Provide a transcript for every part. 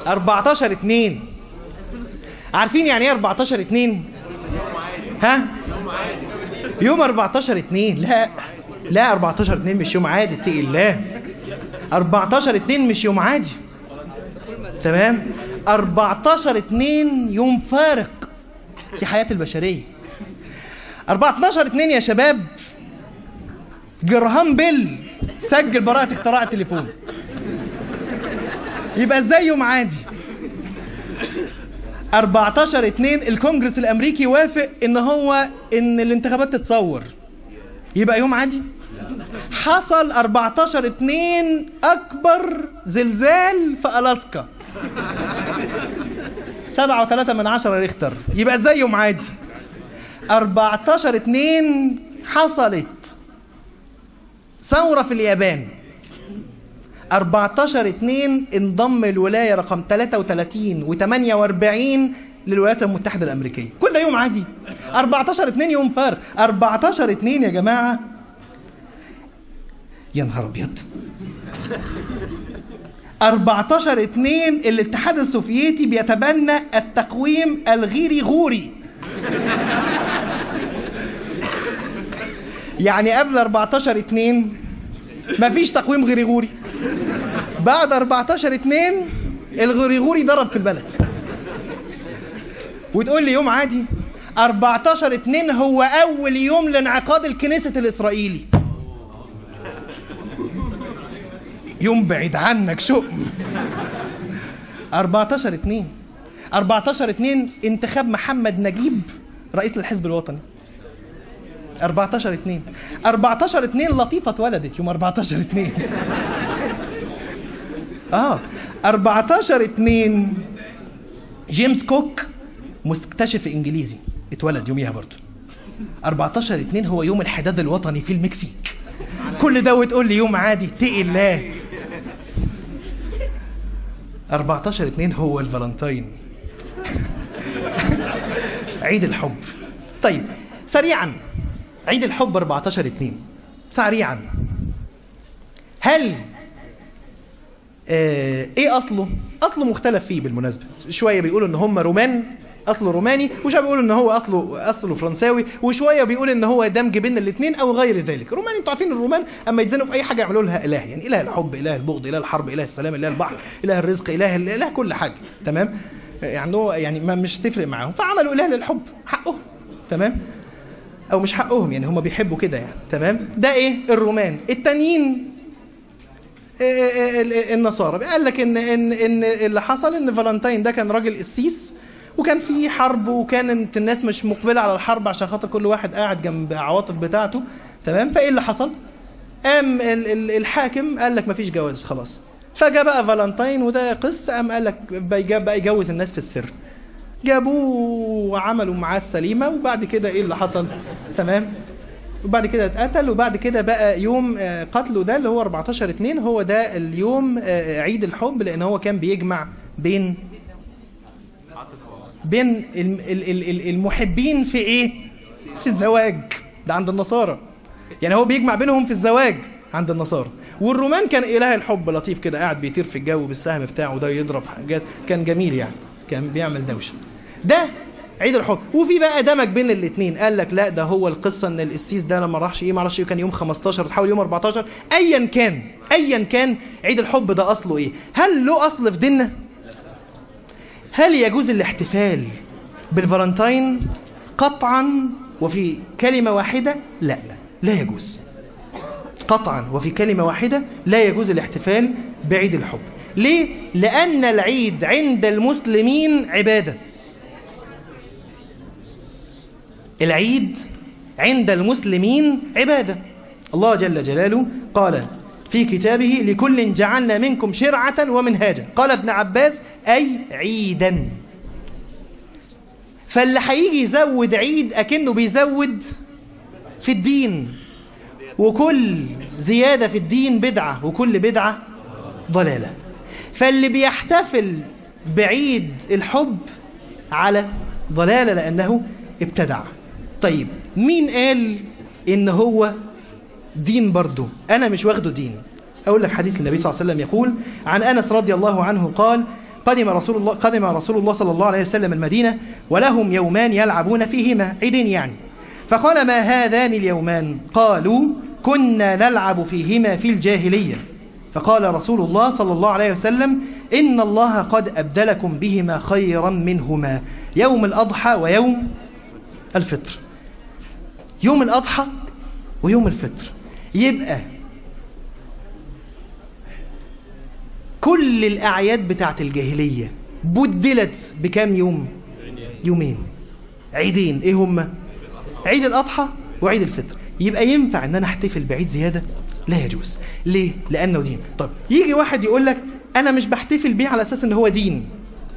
14 2 عارفين يعني ايه 14 2 ها يوم 14 2 لا لا 14 2 مش يوم عادي اتقي الله 14 2 مش يوم عادي تمام 14 2 يوم فارق في حياة البشرية 14 2 يا شباب جرهام بيل سجل براءة اختراع التليفون يبقى ازاي يوم عادي 14 2 الكونجرس الامريكي وافق ان هو ان الانتخابات تتصور يبقى يوم عادي حصل 14 2 اكبر زلزال في الاسكا سبعة وثلاثة من عشرة ريختر يبقى ازاي يوم عادي 14 2 حصلت ثورة في اليابان 14 2 انضم الولاية رقم 33 و 48 للولايات المتحدة الأمريكية كل ده يوم عادي 14 2 يوم فرق 14 2 يا جماعة يا نهار أبيض 14 2 الاتحاد السوفيتي بيتبنى التقويم الغيري غوري يعني قبل 14 2 مفيش تقويم غريغوري بعد 14 2 الغريغوري ضرب في البلد وتقول لي يوم عادي 14 2 هو اول يوم لانعقاد الكنيسة الاسرائيلي يوم بعيد عنك شؤم 14 2 14 2 انتخاب محمد نجيب رئيس الحزب الوطني 14 2 14 2 لطيفة اتولدت يوم 14 2 اه 14 2 جيمس كوك مكتشف انجليزي اتولد يوميها برضه 14 2 هو يوم الحداد الوطني في المكسيك كل ده وتقول لي يوم عادي اتقي الله 14 2 هو الفالنتين عيد الحب طيب سريعا عيد الحب 14 2 سريعا هل آه ايه اصله اصله مختلف فيه بالمناسبه شويه بيقولوا ان هم رومان اصله روماني وشويه بيقولوا ان هو اصله اصله فرنساوي وشويه بيقول ان هو دمج بين الاثنين او غير ذلك روماني انتوا عارفين الرومان اما يتزنوا في اي حاجه يعملوا لها اله يعني اله الحب اله البغض اله الحرب اله السلام اله البحر اله الرزق اله اله كل حاجه تمام يعني هو يعني ما مش تفرق معاهم فعملوا اله للحب حقهم تمام او مش حقهم يعني هم بيحبوا كده يعني تمام ده ايه الرومان التانيين النصارى قال لك ان ان ان اللي حصل ان فالنتين ده كان راجل قسيس وكان في حرب وكانت الناس مش مقبله على الحرب عشان خاطر كل واحد قاعد جنب العواطف بتاعته تمام فايه اللي حصل قام الحاكم قال لك مفيش جواز خلاص فجاء بقى فالنتين وده قس قام قال لك بقى يجوز الناس في السر جابوه وعملوا معاه السليمة وبعد كده ايه اللي حصل تمام وبعد كده اتقتل وبعد كده بقى يوم قتله ده اللي هو 14 2 هو ده اليوم عيد الحب لان هو كان بيجمع بين بين المحبين في ايه في الزواج ده عند النصارى يعني هو بيجمع بينهم في الزواج عند النصارى والرومان كان اله الحب لطيف كده قاعد بيطير في الجو بالسهم بتاعه ده يضرب حاجات كان جميل يعني كان بيعمل دوشه ده عيد الحب وفي بقى دمج بين الاثنين قال لك لا ده هو القصه ان القسيس ده لما راحش ايه ما راحش كان يوم 15 تحول يوم 14 ايا كان ايا كان عيد الحب ده اصله ايه هل له اصل في ديننا هل يجوز الاحتفال بالفالنتين قطعا وفي كلمه واحده لا لا يجوز قطعا وفي كلمه واحده لا يجوز الاحتفال بعيد الحب ليه لان العيد عند المسلمين عباده العيد عند المسلمين عبادة الله جل جلاله قال في كتابه لكل جعلنا منكم شرعة ومنهاجا قال ابن عباس أي عيدا فاللي هيجي يزود عيد أكنه بيزود في الدين وكل زيادة في الدين بدعة وكل بدعة ضلالة فاللي بيحتفل بعيد الحب على ضلالة لأنه ابتدع طيب مين قال ان هو دين برضه انا مش واخده دين اقول لك حديث النبي صلى الله عليه وسلم يقول عن انس رضي الله عنه قال قدم رسول الله قدم رسول الله صلى الله عليه وسلم المدينة ولهم يومان يلعبون فيهما عيدين يعني فقال ما هذان اليومان قالوا كنا نلعب فيهما في الجاهلية فقال رسول الله صلى الله عليه وسلم إن الله قد أبدلكم بهما خيرا منهما يوم الأضحى ويوم الفطر يوم الأضحى ويوم الفطر يبقى كل الأعياد بتاعت الجاهلية بدلت بكام يوم يومين عيدين ايه هما عيد الأضحى وعيد الفطر يبقى ينفع ان انا احتفل بعيد زيادة لا يجوز ليه لانه دين طب يجي واحد يقول لك انا مش بحتفل بيه على اساس ان هو دين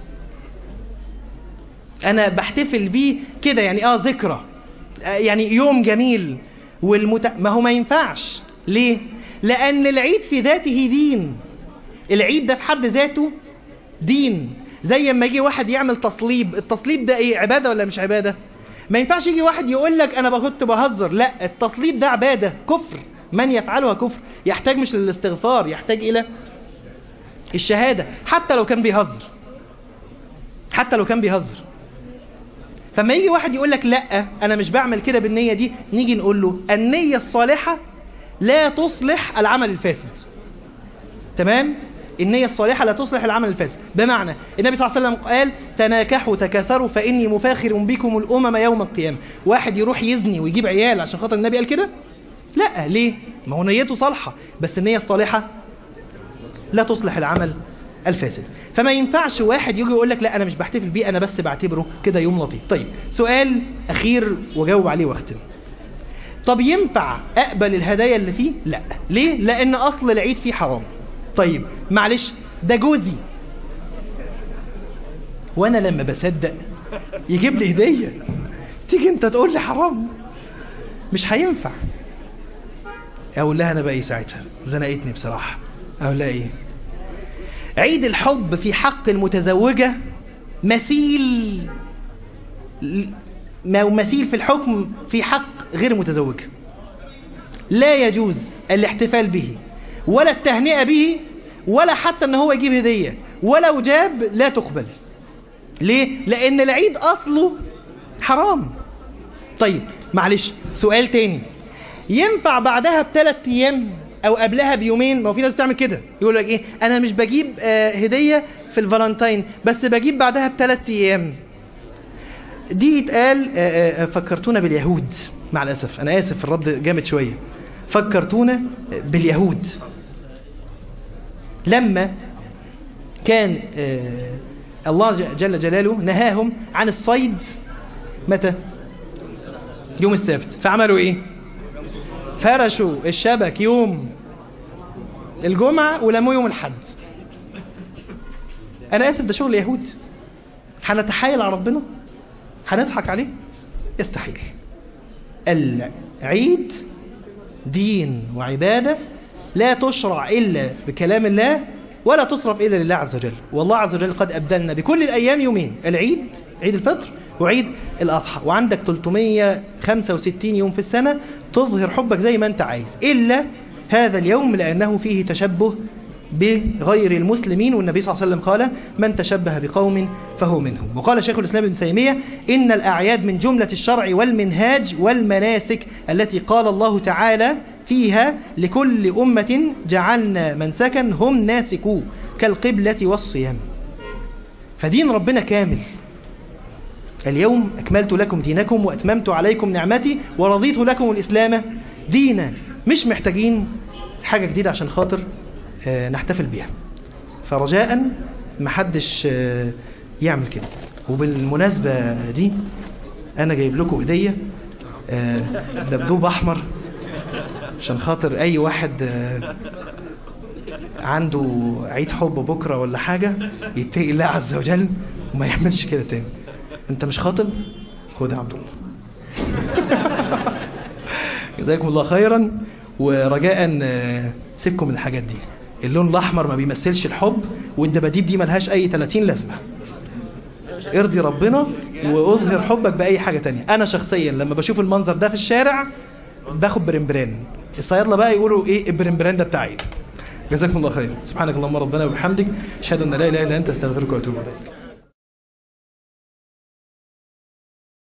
انا بحتفل بيه كده يعني اه ذكرى آه يعني يوم جميل والمت... ما هو ما ينفعش ليه لان العيد في ذاته دين العيد ده في حد ذاته دين زي ما يجي واحد يعمل تصليب التصليب ده ايه عبادة ولا مش عبادة ما ينفعش يجي واحد يقول لك انا كنت بهزر لا التصليب ده عبادة كفر من يفعلها كفر يحتاج مش للاستغفار يحتاج الى الشهادة حتى لو كان بيهزر حتى لو كان بيهزر فما يجي واحد يقول لك لا انا مش بعمل كده بالنية دي نيجي نقول له النية الصالحة لا تصلح العمل الفاسد تمام النية الصالحة لا تصلح العمل الفاسد بمعنى النبي صلى الله عليه وسلم قال تناكحوا تكاثروا فإني مفاخر بكم الأمم يوم القيامة واحد يروح يزني ويجيب عيال عشان خاطر النبي قال كده لا ليه ما هو نيته صالحة بس النية الصالحة لا تصلح العمل الفاسد فما ينفعش واحد يجي يقول لك لا انا مش بحتفل بيه انا بس بعتبره كده يوم لطيف طيب سؤال اخير وجاوب عليه واختم طب ينفع اقبل الهدايا اللي فيه لا ليه لان اصل العيد فيه حرام طيب معلش ده جوزي وانا لما بصدق يجيب لي هديه تيجي انت تقول لي حرام مش هينفع اقول لها انا بقى ايه ساعتها زنقتني بصراحه اقول لها ايه عيد الحب في حق المتزوجه مثيل ما مثيل في الحكم في حق غير متزوجه لا يجوز الاحتفال به ولا التهنئة به ولا حتى ان هو يجيب هدية ولو جاب لا تقبل ليه؟ لان العيد اصله حرام طيب معلش سؤال تاني ينفع بعدها بثلاث ايام او قبلها بيومين ما هو في ناس بتعمل كده يقول لك ايه انا مش بجيب آه هدية في الفالنتين بس بجيب بعدها بثلاث ايام دي اتقال آه آه فكرتونا باليهود مع الاسف انا اسف الرد جامد شوية فكرتونا باليهود لما كان الله جل جلاله نهاهم عن الصيد متى يوم السبت فعملوا ايه فرشوا الشبك يوم الجمعة ولموه يوم الحد انا اسف ده شغل يهود هنتحايل على ربنا هنضحك عليه يستحيل العيد دين وعبادة لا تشرع إلا بكلام الله ولا تصرف إلا لله عز وجل والله عز وجل قد أبدلنا بكل الأيام يومين العيد عيد الفطر وعيد الأضحى وعندك 365 يوم في السنة تظهر حبك زي ما أنت عايز إلا هذا اليوم لأنه فيه تشبه بغير المسلمين والنبي صلى الله عليه وسلم قال من تشبه بقوم فهو منهم وقال شيخ الإسلام ابن تيمية إن الأعياد من جملة الشرع والمنهاج والمناسك التي قال الله تعالى فيها لكل أمة جعلنا منسكا هم ناسكوه كالقبلة والصيام فدين ربنا كامل اليوم أكملت لكم دينكم وأتممت عليكم نعمتي ورضيت لكم الإسلام دينا مش محتاجين حاجة جديدة عشان خاطر نحتفل بيها فرجاء محدش يعمل كده وبالمناسبة دي أنا جايب لكم هدية دبدوب أحمر عشان خاطر أي واحد عنده عيد حب بكرة ولا حاجة يتقي الله عز وجل وما يعملش كده تاني انت مش خاطب خد يا عبد الله جزاكم الله خيرا ورجاء سيبكم من الحاجات دي اللون الاحمر ما بيمثلش الحب والدباديب دي ملهاش اي 30 لازمه ارضي ربنا واظهر حبك باي حاجه تانية انا شخصيا لما بشوف المنظر ده في الشارع باخد برمبران الصيادله بقى يقولوا ايه البرمبران ده بتاعي جزاكم الله خير سبحانك اللهم ربنا وبحمدك اشهد ان لا اله الا انت استغفرك واتوب اليك